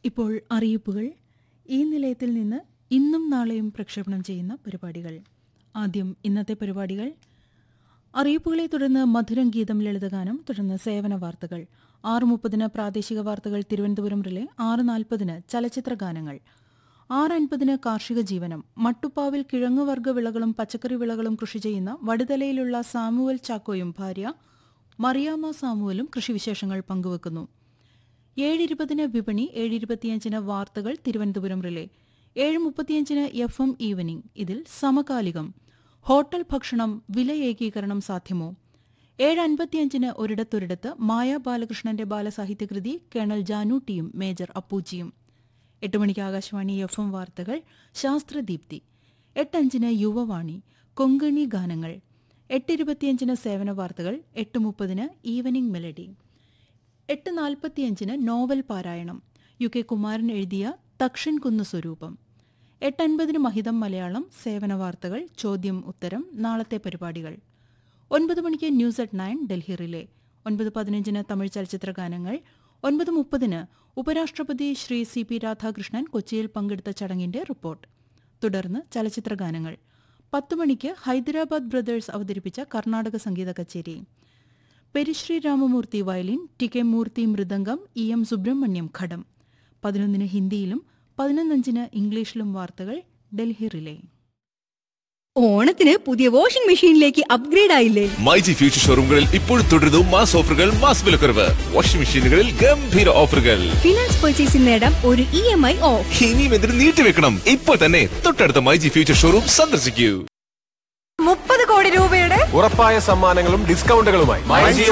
ഇപ്പോൾ അറിയിപ്പുകൾ ഈ നിലയത്തിൽ നിന്ന് ഇന്നും നാളെയും പ്രക്ഷേപണം ചെയ്യുന്ന പരിപാടികൾ ആദ്യം ഇന്നത്തെ പരിപാടികൾ അറിയിപ്പുകളെ തുടർന്ന് മധുരം ഗീതം ലളിതഗാനം തുടർന്ന് സേവന വാർത്തകൾ ആറ് മുപ്പതിന് പ്രാദേശിക വാർത്തകൾ തിരുവനന്തപുരം റിലേ ആറ് നാൽപ്പതിന് ചലച്ചിത്ര ഗാനങ്ങൾ ആറ് അൻപതിന് കാർഷിക ജീവനം മട്ടുപ്പാവിൽ കിഴങ്ങുവർഗ്ഗ വിളകളും പച്ചക്കറി വിളകളും കൃഷി ചെയ്യുന്ന വടുതലയിലുള്ള സാമുവൽ ചാക്കോയും ഭാര്യ മറിയാമ്മ സാമുവലും കൃഷിവിശേഷങ്ങൾ പങ്കുവെക്കുന്നു ഏഴ് ഇരുപതിന് വിപണി ഏഴ് ഇരുപത്തിയഞ്ചിന് വാർത്തകൾ തിരുവനന്തപുരം റിലേ ഏഴ് മുപ്പത്തിയഞ്ചിന് എഫ് എം ഈവനിംഗ് ഇതിൽ സമകാലികം ഹോട്ടൽ ഭക്ഷണം വില ഏകീകരണം സാധ്യമോ ഏഴ് അൻപത്തിയഞ്ചിന് ഒരിടത്തൊരിടത്ത് മായ ബാലകൃഷ്ണന്റെ ബാലസാഹിത്യകൃതി കേണൽ ജാനൂട്ടിയും മേജർ അപ്പൂച്ചിയും എട്ട് മണിക്ക് ആകാശവാണി എഫ് എം വാർത്തകൾ ശാസ്ത്രദീപ്തി എട്ടഞ്ചിന് യുവവാണി കൊങ്കണി ഗാനങ്ങൾ എട്ട് ഇരുപത്തിയഞ്ചിന് സേവന വാർത്തകൾ എട്ട് മുപ്പതിന് ഈവനിംഗ് മെലഡി എട്ട് നാൽപ്പത്തിയഞ്ചിന് നോവൽ പാരായണം യു കെ കുമാരൻ എഴുതിയ തക്ഷൻ കുന്ന് സ്വരൂപം എട്ടൻപതിന് മഹിതം മലയാളം സേവന വാർത്തകൾ ചോദ്യം ഉത്തരം നാളത്തെ പരിപാടികൾ ഒൻപത് മണിക്ക് news at nine Delhi relay ഒൻപത് പതിനഞ്ചിന് തമിഴ് ചലച്ചിത്ര ഗാനങ്ങൾ ഒൻപത് മുപ്പതിന് ഉപരാഷ്ട്രപതി ശ്രീ സി പി രാധാകൃഷ്ണൻ കൊച്ചിയിൽ പങ്കെടുത്ത ചടങ്ങിന്റെ റിപ്പോർട്ട് തുടർന്ന് ചലച്ചിത്ര ഗാനങ്ങൾ പത്ത് മണിക്ക് ഹൈദരാബാദ് ബ്രദേഴ്സ് അവതരിപ്പിച്ച കർണാടക സംഗീത കച്ചേരി Perisree Ramamurthy violin T K Murthy mridangam E M Subramaniam ghatam പതിനൊന്നിന് ഹിന്ദിയിലും പതിനൊന്നഞ്ചിന് ഇംഗ്ലീഷിലും വാർത്തകൾ ഡൽഹി റിലേ ഓണത്തിന് പുതിയ വാഷിംഗ് മെഷീനിലേക്ക് അപ്ഗ്രേഡ് ആയില്ലേ മൈജി ഫ്യൂച്ചർ ഷോറൂമുകളിൽ ഇപ്പോൾ തുടരുന്നു മാസ് ഓഫറുകൾ മാസ് വിലക്കുറവ് വാഷിംഗ് മെഷീനുകളിൽ ഗംഭീര ഓഫറുകൾ ഫിനാൻസ് പർച്ചേസിൽ നേടാം ഒരു ഇ എം ഐ ഓഫ് ഇനിയും എന്തിനു നീട്ടിവെക്കണം ഇപ്പോൾ തന്നെ തൊട്ടടുത്ത മൈജി ഫ്യൂച്ചർ ഷോറൂം സന്ദർശിക്കൂ മുപ്പത് കോടി രൂപയുടെ ഉറപ്പായ സമ്മാനങ്ങളും ഡിസ്കൗണ്ടുകളുമായി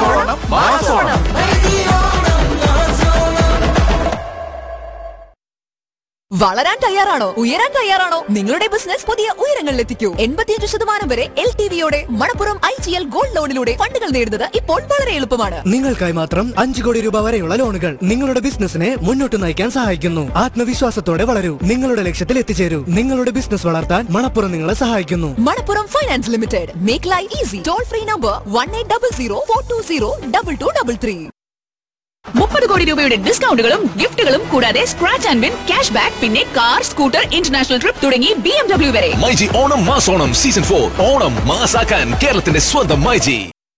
വളരാൻ തയ്യാറാണോ ഉയരാൻ തയ്യാറാണോ നിങ്ങളുടെ ബിസിനസ് പുതിയ ഉയരങ്ങളിലെത്തിക്കൂ എൺപത്തിയഞ്ച് ശതമാനം വരെ എൽ ടി വിയോടെ Manappuram I G L gold ലോണിലൂടെ ഫണ്ടുകൾ നേടുന്നത് ഇപ്പോൾ വളരെ എളുപ്പമാണ് നിങ്ങൾക്കായി മാത്രം അഞ്ചു കോടി രൂപ വരെയുള്ള ലോണുകൾ നിങ്ങളുടെ ബിസിനസിനെ മുന്നോട്ട് നയിക്കാൻ സഹായിക്കുന്നു ആത്മവിശ്വാസത്തോടെ വളരൂ നിങ്ങളുടെ ലക്ഷ്യത്തിൽ എത്തിച്ചേരൂ നിങ്ങളുടെ ബിസിനസ് വളർത്താൻ മണപ്പുറം നിങ്ങളെ സഹായിക്കുന്നു Manappuram finance limited make life easy toll free number one eight double zero four two zero double two double three മുപ്പത് കോടി രൂപയുടെ ഡിസ്കൗണ്ടുകളും ഗിഫ്റ്റുകളും കൂടാതെ scratch and win cash back പിന്നെ കാർ സ്കൂട്ടർ ഇന്റർനാഷണൽ ട്രിപ്പ് തുടങ്ങി ബി എം ഡബ്ല്യു വരെ myG Onam mass Onam season for Onam മാസാക്കാൻ കേരളത്തിന്റെ സ്വന്തം മൈജി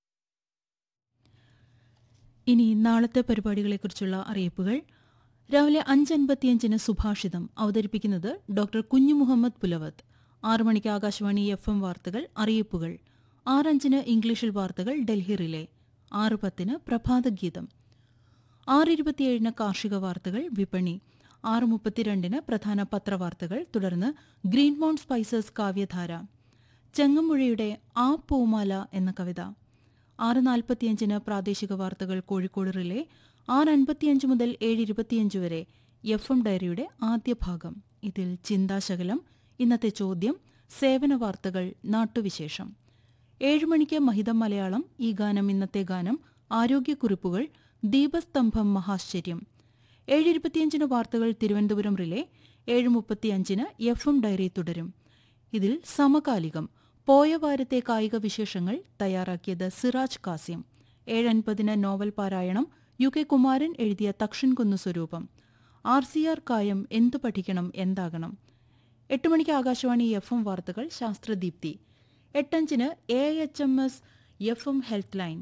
ഇനി നാളത്തെ പരിപാടികളെക്കുറിച്ചുള്ള അറിയിപ്പുകൾ രാവിലെ അഞ്ചൻപത്തിയഞ്ചിന് സുഭാഷിതം അവതരിപ്പിക്കുന്നത് ഡോക്ടർ കുഞ്ഞു മുഹമ്മദ് പുലവത്ത് ആറു മണിക്ക് ആകാശവാണി എഫ് എം വാർത്തകൾ അറിയിപ്പുകൾ ആറഞ്ചിന് ഇംഗ്ലീഷിൽ വാർത്തകൾ ഡൽഹി റിലേ ആറ് പത്തിന് പ്രഭാതഗീതം ആറ് ഇരുപത്തിയേഴിന് കാർഷിക വാർത്തകൾ വിപണി ആറ് മുപ്പത്തിരണ്ടിന് പ്രധാന പത്രവാർത്തകൾ തുടർന്ന് ഗ്രീൻ മൗണ്ട് സ്പൈസസ് കാവ്യധാര ചെങ്ങമ്പുഴയുടെ ആ പൂമാല എന്ന കവിത ആറ് നാൽപ്പത്തിയഞ്ചിന് പ്രാദേശിക വാർത്തകൾ കോഴിക്കോട് റിലേ ആറ് അൻപത്തിയഞ്ച് മുതൽ ഏഴ് ഇരുപത്തിയഞ്ച് വരെ എഫ് എം ഡയറിയുടെ ആദ്യ ഭാഗം ഇതിൽ ചിന്താശകലം ഇന്നത്തെ ചോദ്യം സേവന വാർത്തകൾ നാട്ടുവിശേഷം ഏഴ് മണിക്ക് മഹിതം മലയാളം ഈ ഗാനം ഇന്നത്തെ ഗാനം ആരോഗ്യക്കുറിപ്പുകൾ ദീപസ്തംഭം മഹാശ്ചര്യം ഏഴ് ഇരുപത്തിയഞ്ചിന് വാർത്തകൾ തിരുവനന്തപുരം റിലേ ഏഴ് മുപ്പത്തിയഞ്ചിന് എഫ് എം ഡയറി തുടരും ഇതിൽ സമകാലികം പോയ വാരത്തെ കായിക വിശേഷങ്ങൾ തയ്യാറാക്കിയത് സിറാജ് കാസിം ഏഴ് അൻപതിന് നോവൽ പാരായണം യു കെ കുമാരൻ എഴുതിയ തക്ഷൻ കുന്നു സ്വരൂപം ആർ സി ആർ കായം എന്തു പഠിക്കണം എന്താകണം എട്ട് മണിക്ക് ആകാശവാണി എഫ് എം വാർത്തകൾ ശാസ്ത്രദീപ്തി എട്ടഞ്ചിന് A H M S F M health line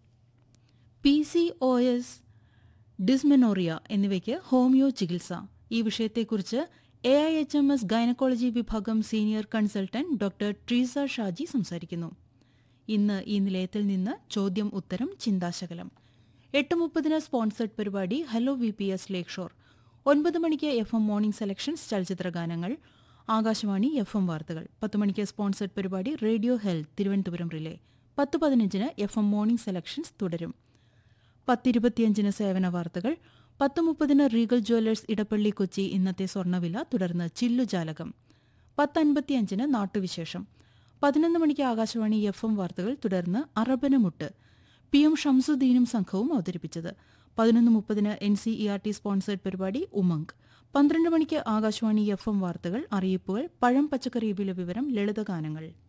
P C O S dysmenorrhoea എന്നിവയ്ക്ക് ഹോമിയോ ചികിത്സ ഈ വിഷയത്തെക്കുറിച്ച് A I H M S gynaecology വിഭാഗം senior consultant doctor Treesa Shaji സംസാരിക്കുന്നു ഇന്ന് ഈ നിലയത്തിൽ നിന്ന് ചോദ്യം ഉത്തരം ചിന്താശകലം എട്ട് മുപ്പതിന് സ്പോൺസർഡ് പരിപാടി hello V P S lakeshore ഒൻപത് മണിക്ക് എഫ് എം മോർണിംഗ് സെലക്ഷൻസ് ചലച്ചിത്ര ഗാനങ്ങൾ ആകാശവാണി എഫ് എം വാർത്തകൾ പത്ത് മണിക്ക് സ്പോൺസർഡ് പരിപാടി റേഡിയോ ഹെൽത്ത് തിരുവനന്തപുരം റിലേ പത്ത് പതിനഞ്ചിന് എഫ് എം മോർണിംഗ് സെലക്ഷൻസ് തുടരും പത്തിരുപത്തിയഞ്ചിന് സേവന വാർത്തകൾ പത്ത് മുപ്പതിന് റീഗൽ ജ്വല്ലേഴ്സ് ഇടപ്പള്ളി കൊച്ചി ഇന്നത്തെ സ്വർണ്ണവില തുടർന്ന് ചില്ലുജാലകം പത്തൻപത്തിയഞ്ചിന് നാട്ടുവിശേഷം പതിനൊന്ന് മണിക്ക് ആകാശവാണി എഫ് എം വാർത്തകൾ തുടർന്ന് അറബനമുട്ട് പി എം ഷംസുദ്ദീനും സംഘവും അവതരിപ്പിച്ചത് പതിനൊന്ന് മുപ്പതിന് N C E R T sponsored പരിപാടി ഉമംഗ് പന്ത്രണ്ട് മണിക്ക് ആകാശവാണി എഫ് എം വാർത്തകൾ അറിയിപ്പുകൾ പഴം പച്ചക്കറി വില വിവരം ലളിതഗാനങ്ങൾ